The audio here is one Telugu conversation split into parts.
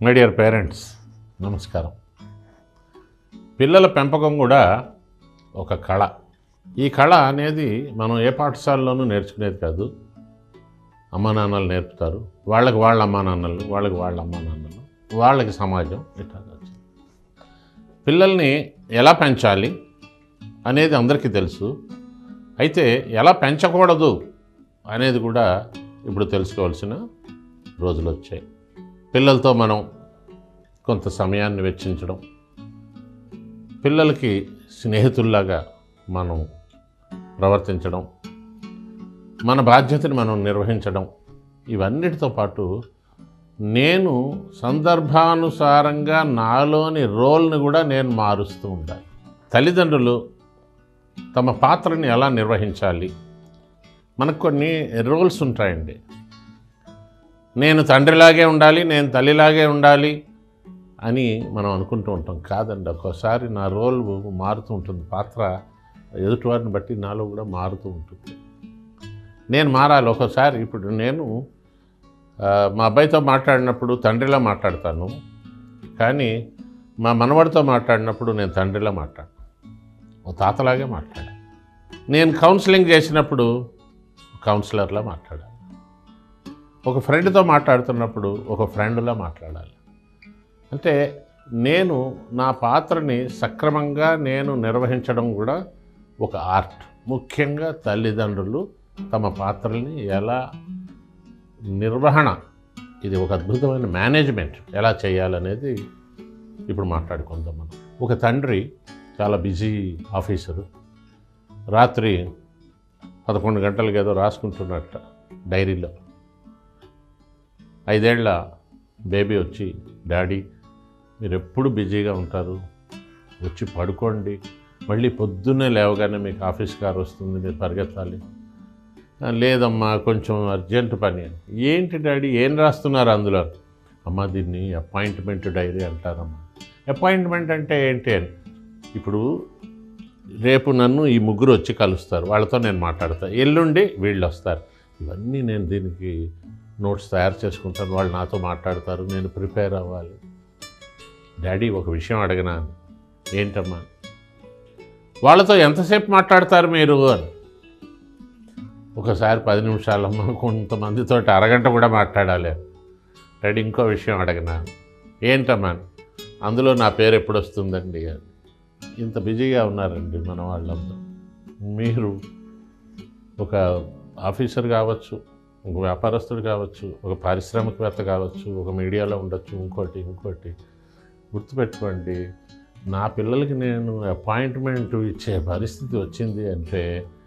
మై డియర్ పేరెంట్స్ నమస్కారం పిల్లల పెంపకం కూడా ఒక కళ ఈ కళ అనేది మనం ఏ పాఠశాలలోనూ నేర్చుకునేది కాదు అమ్మా నాన్నలు నేర్పుతారు వాళ్ళకి వాళ్ళ అమ్మా నాన్నలు వాళ్ళకి వాళ్ళ అమ్మా నాన్నలు వాళ్ళకి సమాజం ఇట్లా వచ్చింది పిల్లల్ని ఎలా పెంచాలి అనేది అందరికీ తెలుసు అయితే ఎలా పెంచకూడదు అనేది కూడా ఇప్పుడు తెలుసుకోవాల్సిన రోజులు వచ్చాయి పిల్లలతో మనం కొంత సమయాన్ని వెచ్చించడం పిల్లలకి స్నేహితుల్లాగా మనం ప్రవర్తించడం మన బాధ్యతని మనం నిర్వహించడం ఇవన్నిటితో పాటు నేను సందర్భానుసారంగా నాలోని రోల్ని కూడా నేను మారుస్తూ ఉండాలి తల్లిదండ్రులు తమ పాత్రని ఎలా నిర్వహించాలి మనకు కొన్ని రోల్స్ ఉంటాయండి నేను తండ్రిలాగే ఉండాలి నేను తల్లిలాగే ఉండాలి అని మనం అనుకుంటూ ఉంటాం కాదండి ఒక్కోసారి నా రోల్ మారుతూ ఉంటుంది పాత్ర ఎదుటివారిని బట్టి నాలో కూడా మారుతూ ఉంటుంది నేను మారాలి ఒక్కోసారి ఇప్పుడు నేను ఆ, మా అబ్బాయితో మాట్లాడినప్పుడు తండ్రిలా మాట్లాడతాను కానీ మా మనవడితో మాట్లాడినప్పుడు నేను తండ్రిలా మాట్లాడను ఓ తాతలాగే మాట్లాడాను నేను కౌన్సిలింగ్ చేసినప్పుడు కౌన్సిలర్లా మాట్లాడాలి ఒక ఫ్రెండ్తో మాట్లాడుతున్నప్పుడు ఒక ఫ్రెండ్లా మాట్లాడాలి అంటే నేను నా పాత్రని సక్రమంగా నేను నిర్వహించడం కూడా ఒక ఆర్ట్ ముఖ్యంగా తల్లిదండ్రులు తమ పాత్రల్ని ఎలా నిర్వహణ ఇది ఒక అద్భుతమైన మేనేజ్మెంట్ ఎలా చేయాలనేది ఇప్పుడు మాట్లాడుకుందాం మనం ఒక తండ్రి చాలా బిజీ ఆఫీసరు రాత్రి పదకొండు గంటలకు ఏదో రాసుకుంటున్నట్ట డైరీలో ఐదేళ్ల బేబీ వచ్చి డాడీ మీరు ఎప్పుడు బిజీగా ఉంటారు వచ్చి పడుకోండి మళ్ళీ పొద్దున్నే లేవగానే మీకు ఆఫీస్ కార్ వస్తుంది మీరు పరిగెత్తాలి "ఆ, లేదమ్మా కొంచెం అర్జెంట్ పని అని ఏంటి డాడీ ఏం రాస్తున్నారు అందులో అమ్మ దీన్ని అపాయింట్మెంట్ డైరీ అంటారమ్మా అపాయింట్మెంట్ అంటే ఏంటి అని ఇప్పుడు రేపు నన్ను ఈ ముగ్గురు వచ్చి కలుస్తారు వాళ్ళతో నేను మాట్లాడతాను ఎల్లుండి వీళ్ళు వస్తారు ఇవన్నీ నేను దీనికి నోట్స్ తయారు చేసుకుంటాను వాళ్ళు నాతో మాట్లాడతారు నేను ప్రిపేర్ అవ్వాలి డాడీ ఒక విషయం అడగనా ఏంటమ్మా వాళ్ళతో ఎంతసేపు మాట్లాడతారు మీరు అని ఒకసారి పది నిమిషాలమ్మా కొంతమందితో అరగంట కూడా మాట్లాడాలి డాడీ ఇంకో విషయం అడగనా ఏంటమ్మా అందులో నా పేరు ఎప్పుడు వస్తుందండి అని ఇంత బిజీగా ఉన్నారండి మన వాళ్ళంతా మీరు ఒక ఆఫీసర్ కావచ్చు ఒక వ్యాపారస్తుడు కావచ్చు ఒక పారిశ్రామికవేత్త కావచ్చు ఒక మీడియాలో ఉండొచ్చు ఇంకోటి ఇంకోటి గుర్తుపెట్టుకోండి నా పిల్లలకి నేను అపాయింట్మెంట్ ఇచ్చే పరిస్థితి వచ్చింది అంటే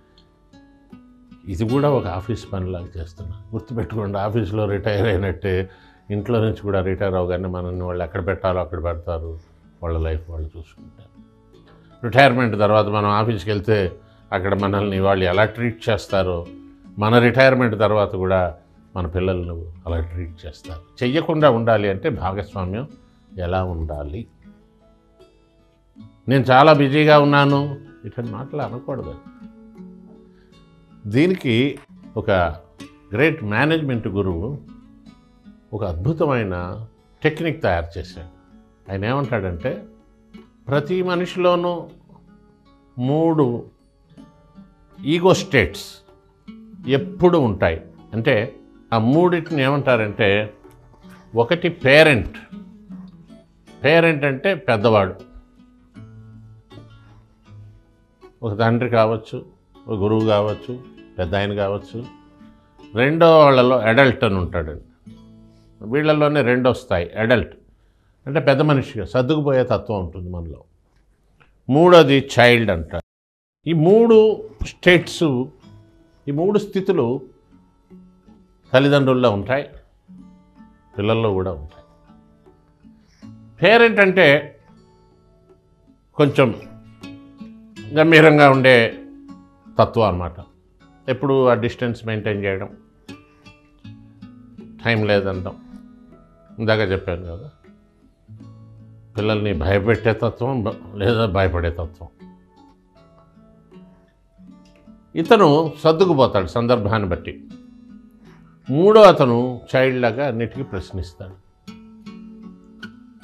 ఇది కూడా ఒక ఆఫీస్ పనిలాగా చేస్తున్నా గుర్తుపెట్టుకోండి ఆఫీస్లో రిటైర్ అయినట్టే ఇంట్లో నుంచి కూడా రిటైర్ అవగానే మనల్ని వాళ్ళు ఎక్కడ పెట్టాలో అక్కడ పెడతారు వాళ్ళ లైఫ్ వాళ్ళు చూసుకుంటారు రిటైర్మెంట్ తర్వాత మనం ఆఫీస్కి వెళ్తే అక్కడ మనల్ని వాళ్ళు ఎలా ట్రీట్ చేస్తారో మన రిటైర్మెంట్ తర్వాత కూడా మన పిల్లలను అలా ట్రీట్ చేస్తారు చెయ్యకుండా ఉండాలి అంటే భాగస్వామ్యం ఎలా ఉండాలి నేను చాలా బిజీగా ఉన్నాను ఇటువంటి మాటలు అనకూడదు దీనికి ఒక గ్రేట్ మేనేజ్మెంట్ గురువు ఒక అద్భుతమైన టెక్నిక్ తయారు చేశాడు ఆయన ఏమంటాడంటే ప్రతి మనిషిలోనూ మూడు ఈగో స్టేట్స్ ఎప్పుడు ఉంటాయి అంటే ఆ మూడింటిని ఏమంటారంటే ఒకటి పేరెంట్ పేరెంట్ అంటే పెద్దవాడు ఒక తండ్రి కావచ్చు ఒక గురువు కావచ్చు పెద్ద ఆయన కావచ్చు రెండో వాళ్ళలో అడల్ట్ అని ఉంటాడండి వీళ్ళల్లోనే రెండు వస్తాయి అడల్ట్ అంటే పెద్ద మనిషిగా సర్దుకుపోయే తత్వం ఉంటుంది మనలో మూడోది చైల్డ్ అంటారు ఈ మూడు స్టేట్స్ ఈ మూడు స్థితులు తల్లిదండ్రుల్లో ఉంటాయి పిల్లల్లో కూడా ఉంటాయి పేరెంట్ అంటే కొంచెం గంభీరంగా ఉండే తత్వం అన్నమాట ఎప్పుడు ఆ డిస్టెన్స్ మెయింటైన్ చేయడం టైం లేదంటాం ఇందాక చెప్పాను కదా పిల్లల్ని భయపెట్టే తత్వం బ- లేదా భయపడే తత్వం ఇతను సర్దుకుపోతాడు సందర్భాన్ని బట్టి మూడో అతను చైల్డ్ లాగా అన్నిటికీ ప్రశ్నిస్తాడు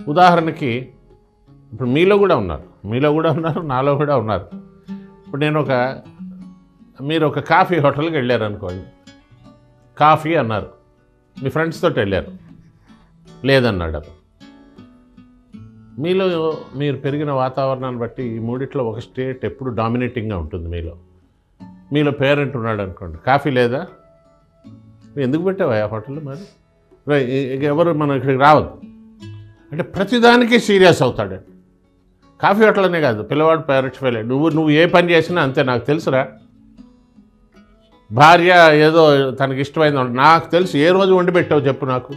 ఉదాహరణకి ఇప్పుడు మీలో కూడా ఉన్నారు మీలో కూడా ఉన్నారు నాలో కూడా ఉన్నారు ఇప్పుడు నేను ఒక మీరు ఒక కాఫీ హోటల్కి వెళ్ళారు అనుకోండి కాఫీ అన్నారు మీ ఫ్రెండ్స్ తోటి వెళ్ళారు లేదన్నాడు అతను మీలో మీరు పెరిగిన వాతావరణాన్ని బట్టి ఈ మూడిట్లో ఒక స్టేట్ ఎప్పుడు డామినేటింగ్గా ఉంటుంది మీలో మీలో పేరెంట్ ఉన్నాడు అనుకోండి కాఫీ లేదా నువ్వు ఎందుకు పెట్టావా ఆ హోటల్లో మరి రే, ఇ- ఇక ఎవరు మనం ఇక్కడికి రావద్దు అంటే ప్రతిదానికి సీరియస్ అవుతాడండి కాఫీ హోటల్ కాదు పిల్లవాడు పేరెంట్స్ ఫెయిల్ నువ్వు నువ్వు ఏ పని చేసినా అంతే నాకు తెలుసురా భార్య ఏదో తనకి ఇష్టమైంది వంట. నాకు తెలుసు ఏ రోజు వండి పెట్టావు చెప్పు నాకు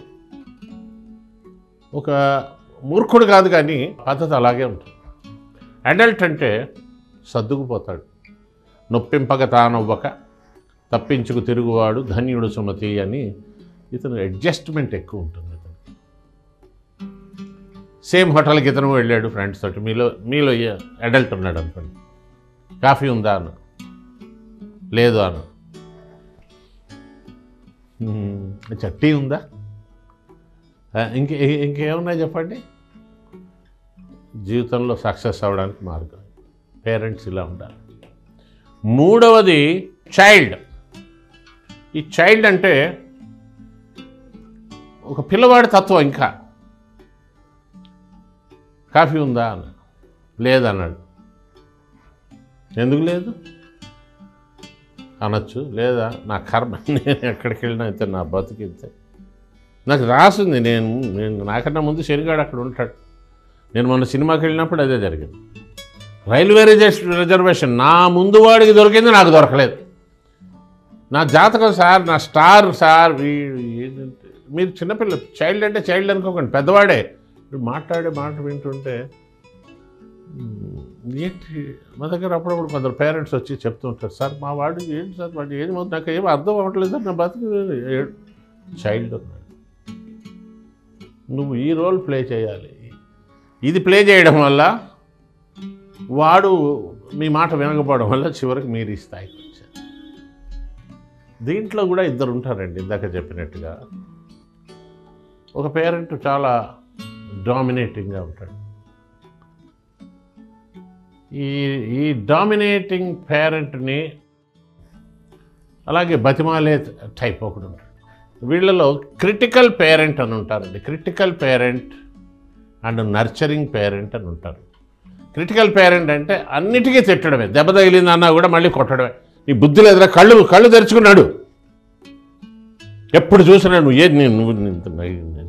ఒక మూర్ఖుడు కాదు కానీ పద్ధతి అలాగే ఉంటుంది అడల్ట్ అంటే సర్దుకుపోతాడు నొప్పింపక తానవ్వక తప్పించుకు తిరుగువాడు ధన్యుడు సుమతి అని ఇతను అడ్జస్ట్మెంట్ ఎక్కువ ఉంటుంది ఇతను సేమ్ హోటల్కి ఇతను వెళ్ళాడు ఫ్రెండ్స్ తోటి మీలో మీలో అడల్ట్ ఉన్నాడు అనుకోండి కాఫీ ఉందా అన్న లేదు అన్న "మ్మ్, అచ్చా టీ ఉందా "ఆ, ఇంకే ఇంకేమున్నాయి చెప్పండి జీవితంలో సక్సెస్ అవ్వడానికి మార్గం పేరెంట్స్ ఇలా ఉండాలి మూడవది చైల్డ్ ఈ చైల్డ్ అంటే ఒక పిల్లవాడి తత్వం ఇంకా కాఫీ ఉందా అన్న లేదన్నాడు ఎందుకు లేదు అనొచ్చు లేదా నా కర్మ నేను ఎక్కడికి వెళ్ళినా అయితే నా బతికితే నాకు రాసింది నేను నేను నాకన్నా ముందు శనిగాడు అక్కడ ఉంటాడు నేను మొన్న సినిమాకి వెళ్ళినప్పుడు అదే జరిగింది రైల్వే రిజర్వ్ రిజర్వేషన్ నా ముందు వాడికి దొరికింది నాకు దొరకలేదు నా జాతకం సార్ నా స్టార్ సార్ వీ- ఏంటంటే మీరు చిన్నపిల్ల చైల్డ్ అంటే చైల్డ్ అనుకోకండి పెద్దవాడే ఇప్పుడు మాట్లాడే మాట వింటుంటే "మ్మ్, ఏంటి మా దగ్గర అప్పుడప్పుడు కొందరు పేరెంట్స్ వచ్చి చెప్తూ ఉంటారు సార్ మా వాడు ఏంటి సార్ వాడు ఏం అవుతుంది నాకు ఏం అర్థం అవ్వట్లేదు సార్ నా బతుకు చైల్డ్ ఉన్నాడు నువ్వు ఈ రోల్ ప్లే చేయాలి ఇది ప్లే చేయడం వల్ల వాడు మీ మాట వినకపోవడం వల్ల చివరికి మీరు ఈ స్థాయికి వచ్చారు దీంట్లో కూడా ఇద్దరు ఉంటారండి ఇందాక చెప్పినట్టుగా ఒక పేరెంట్ చాలా డామినేటింగ్గా ఉంటాడు ఈ ఈ డామినేటింగ్ పేరెంట్ని అలాగే బతిమాలే టైప్ ఒకడు ఉంటాడు వీళ్ళలో క్రిటికల్ పేరెంట్ అని ఉంటారండి critical parent and nurturing parent అని ఉంటారు క్రిటికల్ పేరెంట్ అంటే అన్నిటికీ తిట్టడమే దెబ్బ తగిలింది అన్నా కూడా మళ్ళీ కొట్టడమే నీ బుద్ధి లేదురా కళ్ళు కళ్ళు తెరుచుకున్నాడు ఎప్పుడు చూసినా నువ్వు ఏది నేను నువ్వు నిన్ను- నిన్ను-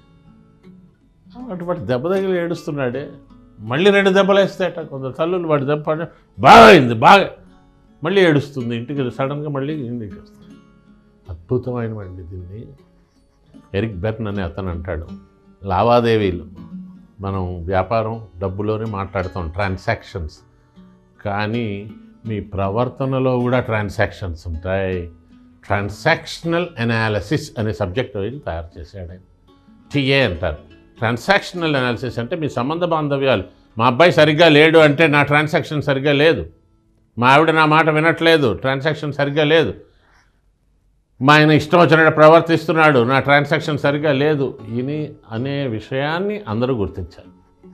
అటు వాడు దెబ్బ తగిలి ఏడుస్తున్నాడే మళ్ళీ రెండు దెబ్బలు వేస్తాయట కొందరు తల్లులు వాడి దెబ్బ పడి బాగా అయింది బాగా మళ్ళీ ఏడుస్తుంది ఇంటికి సడన్గా మళ్ళీ ఇంటికి వస్తుంది అద్భుతమైనవండి దీన్ని ఎరిక్ బెర్న్ అని అతను అంటాడు లావాదేవీలు మనం వ్యాపారం డబ్బులోనే మాట్లాడుతాం ట్రాన్సాక్షన్స్ కానీ మీ ప్రవర్తనలో కూడా ట్రాన్సాక్షన్స్ ఉంటాయి ట్రాన్సాక్షనల్ అనాలిసిస్ అనే సబ్జెక్ట్ ఆయన తయారు చేశాడు ఆయన టీఏ అంటారు ట్రాన్సాక్షనల్ అనాలిసిస్ అంటే మీ సంబంధ బాంధవ్యాలు మా అబ్బాయి సరిగ్గా లేడు అంటే నా ట్రాన్సాక్షన్ సరిగ్గా లేదు మా ఆవిడ నా మాట వినట్లేదు ట్రాన్సాక్షన్ సరిగ్గా లేదు మా ఆయన ఇష్టం వచ్చినట్టు ప్రవర్తిస్తున్నాడు నా ట్రాన్సాక్షన్ సరిగ్గా లేదు ఇది అనే విషయాన్ని అందరూ గుర్తించాలి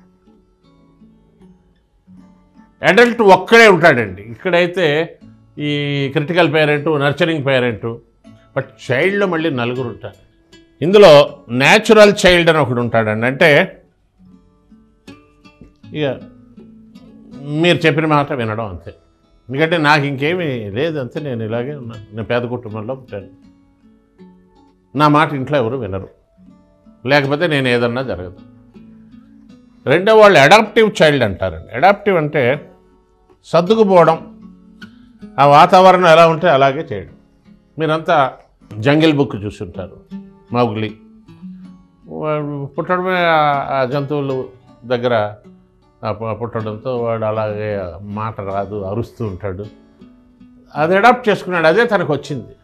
అడల్ట్ ఒక్కడే ఉంటాడండి ఇక్కడైతే ఈ critical parent nurturing parent but చైల్డ్లో మళ్ళీ నలుగురు ఉంటారు ఇందులో న్యాచురల్ చైల్డ్ అని ఒకడు ఉంటాడండి అంటే ఇక మీరు చెప్పిన మాట వినడం అంతే ఎందుకంటే నాకు ఇంకేమీ లేదు అంతే నేను ఇలాగే ఉన్నాను నేను పేద కుటుంబంలో పుట్టాను నా మాట ఇంట్లో ఎవరు వినరు లేకపోతే నేను ఏదన్నా జరగదు రెండో వాళ్ళు అడాప్టివ్ చైల్డ్ అంటారండి అడాప్టివ్ అంటే సర్దుకుపోవడం ఆ వాతావరణం ఎలా ఉంటే అలాగే చేయడం మీరంతా జంగిల్ బుక్ చూసుంటారు మౌగ్లీ వాడు పుట్టడమే ఆ- ఆ జంతువులు దగ్గర ఆ పు- పుట్టడంతో వాడు అలాగే మాట రాదు అరుస్తూ ఉంటాడు అది అడాప్ట్ చేసుకున్నాడు అదే తనకు వచ్చింది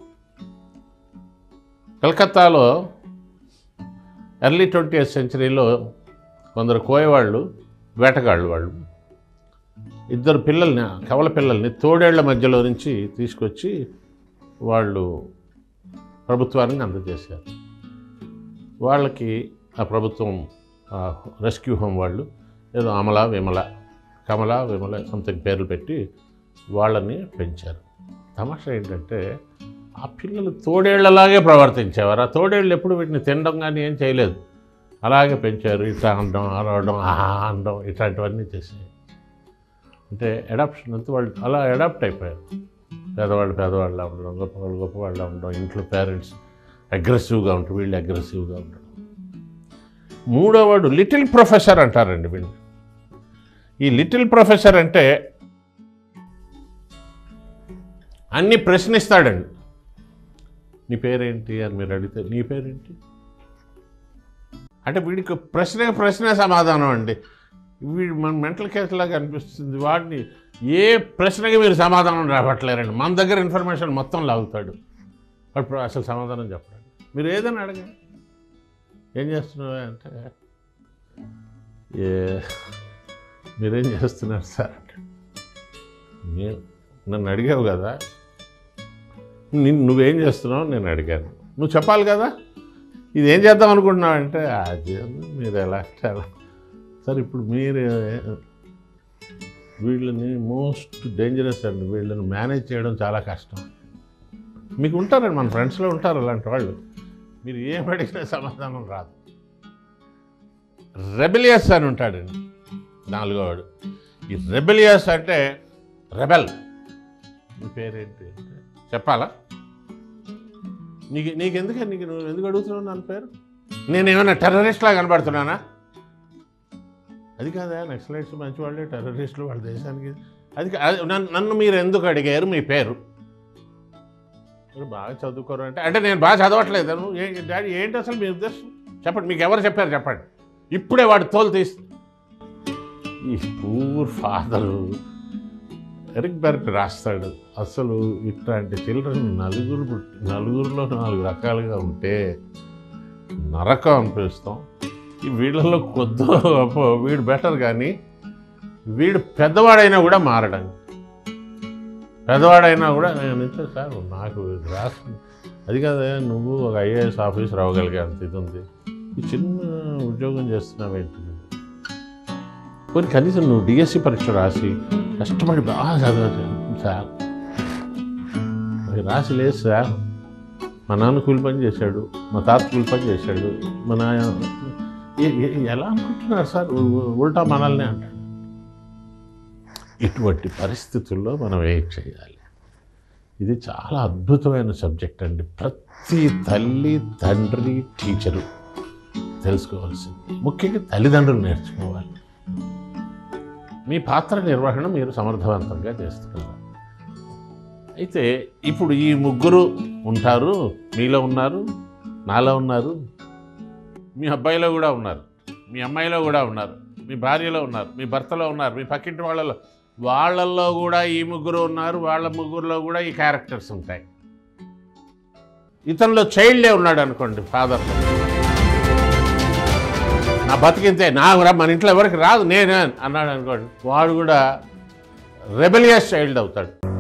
కలకత్తాలో ఎర్లీ ట్వంటీ సెంచరీలో కొందరు కోయవాళ్ళు వేటగాళ్ళు వాళ్ళు ఇద్దరు పిల్లల్ని కవల పిల్లల్ని తోడేళ్ల మధ్యలో నుంచి తీసుకొచ్చి వాళ్ళు ప్రభుత్వానికి అందజేశారు వాళ్ళకి ఆ ప్రభుత్వం రెస్క్యూ హోమ్ వాళ్ళు ఏదో అమల విమల కమల విమల సంథింగ్ పేర్లు పెట్టి వాళ్ళని పెంచారు తమాషా ఏంటంటే ఆ పిల్లలు తోడేళ్లలాగే ప్రవర్తించేవారు ఆ తోడేళ్ళు ఎప్పుడు వీటిని తినడం కానీ ఏం చేయలేదు అలాగే పెంచారు ఇట్లా అనడం అరవడం ఆహా అనడం ఇట్లాంటివన్నీ చేసాయి అంటే అడాప్షన్ అంతా వాళ్ళు అలా అడాప్ట్ అయిపోయారు పేదవాళ్ళు పేదవాళ్ళ ఉండడం గొప్పవాళ్ళు గొప్పవాళ్ళ ఉండడం ఇంట్లో పేరెంట్స్ అగ్రెసివ్గా ఉంటారు వీళ్ళు అగ్రెసివ్గా ఉండడం మూడోవాడు లిటిల్ ప్రొఫెసర్ అంటారండి వీళ్ళు ఈ లిటిల్ ప్రొఫెసర్ అంటే అన్ని ప్రశ్నిస్తాడండి నీ పేరేంటి అని మీరు అడిగితే నీ పేరేంటి అంటే వీడికి ప్రశ్న ప్రశ్న సమాధానం అండి వీడు మన మెంటల్ కేసు లాగా అనిపిస్తుంది వాడిని ఏ ప్రశ్నకి మీరు సమాధానం రావట్లేరండి మన దగ్గర ఇన్ఫర్మేషన్ మొత్తం లాగుతాడు వాడు ప్ర- అసలు సమాధానం చెప్పడండి మీరు ఏదైనా అడగండి ఏం చేస్తున్నావు అంటే ఏ మీరేం చేస్తున్నారు సార్ అంటే నేను నన్ను అడిగావు కదా నిన్ను నువ్వేం చేస్తున్నావు నేను అడిగాను నువ్వు చెప్పాలి కదా ఇది ఏం చేద్దాం అనుకుంటున్నావు అంటే అది మీరు ఎలా అంటే అలా సార్ ఇప్పుడు మీరు వీళ్ళని మోస్ట్ డేంజరస్ అండి వీళ్ళని మేనేజ్ చేయడం చాలా కష్టం మీకు ఉంటారండి మన ఫ్రెండ్స్లో ఉంటారు అలాంటి వాళ్ళు మీరు ఏం అడిగినా సమాధానం రాదు రెబిలియస్ అని ఉంటాడండి నాలుగోవాడు ఈ రెబిలియస్ అంటే రెబెల్ నీ పేరేంటి అంటే చెప్పాలా నీకు నీకు ఎందుకు నీకు నువ్వు ఎందుకు అడుగుతున్నావు నన్ను పేరు నేను ఏమైనా టెర్రరిస్ట్లా కనబడుతున్నానా అది కాదా నక్సలైట్స్ మంచి వాళ్ళే టెర్రరిస్టులు వాళ్ళ దేశానికి అది కా- అది నన్ను నన్ను మీరు ఎందుకు అడిగారు మీ పేరు మీరు బాగా చదువుకోరు అంటే అంటే నేను బాగా చదవట్లేదు నువ్వు ఏ డాడీ ఏంటి అసలు మీ ఉద్దేశం చెప్పండి మీకు ఎవరు చెప్పారు చెప్పండి ఇప్పుడే వాడు తోలు తీసి ఈ పూర్ ఫాదరు ఎరిక్ బెర్క్ రాస్తాడు అసలు ఇట్లాంటి చిల్డ్రన్ నలుగురు పుట్టి నలుగురిలో నాలుగు రకాలుగా ఉంటే నరకం అనిపిస్తాం ఈ వీళ్ళలో కొద్దో గొప్ప వీడు బెటర్ కానీ వీడు పెద్దవాడైనా కూడా మారడం పెద్దవాడైనా కూడా నేను ఇంతే సార్ నాకు రాసి అది కాదే నువ్వు ఒక ఐఏఎస్ ఆఫీసర్ అవ్వగలిగే అంత ఇది ఉంది ఈ చిన్న ఉద్యోగం చేస్తున్నావేంటి నువ్వు కొన్ని కనీసం నువ్వు డిఎస్సి పరీక్ష రాసి కష్టపడి బాగా చదవచ్చు సార్ అది రాసి లేదు సార్ మా నాన్న కూలి పని చేశాడు మా తాత కూలి పని చేశాడు మా నాయ ఏ- ఏ- ఎలా అనుకుంటున్నారు సార్ ఉ- ఉల్టా మనల్ని అంటాడు ఇటువంటి పరిస్థితుల్లో మనం ఏం చేయాలి ఇది చాలా అద్భుతమైన సబ్జెక్ట్ అండి ప్రతి తల్లి తండ్రి టీచరు తెలుసుకోవాల్సింది ముఖ్యంగా తల్లిదండ్రులు నేర్చుకోవాలి మీ పాత్ర నిర్వహణ మీరు సమర్థవంతంగా చేస్తున్నారు అయితే ఇప్పుడు ఈ ముగ్గురు ఉంటారు మీలో ఉన్నారు నాలో ఉన్నారు మీ అబ్బాయిలో కూడా ఉన్నారు మీ అమ్మాయిలో కూడా ఉన్నారు మీ భార్యలో ఉన్నారు మీ భర్తలో ఉన్నారు మీ పక్కింటి వాళ్ళలో వాళ్ళల్లో కూడా ఈ ముగ్గురు ఉన్నారు వాళ్ళ ముగ్గురులో కూడా ఈ క్యారెక్టర్స్ ఉంటాయి ఇతనిలో చైల్డే ఉన్నాడు అనుకోండి ఫాదర్ నా బతికింతే నా కూడా మన ఇంట్లో ఎవరికి రాదు నేనే అన్నాడు అనుకోండి వాడు కూడా రెబలియస్ చైల్డ్ అవుతాడు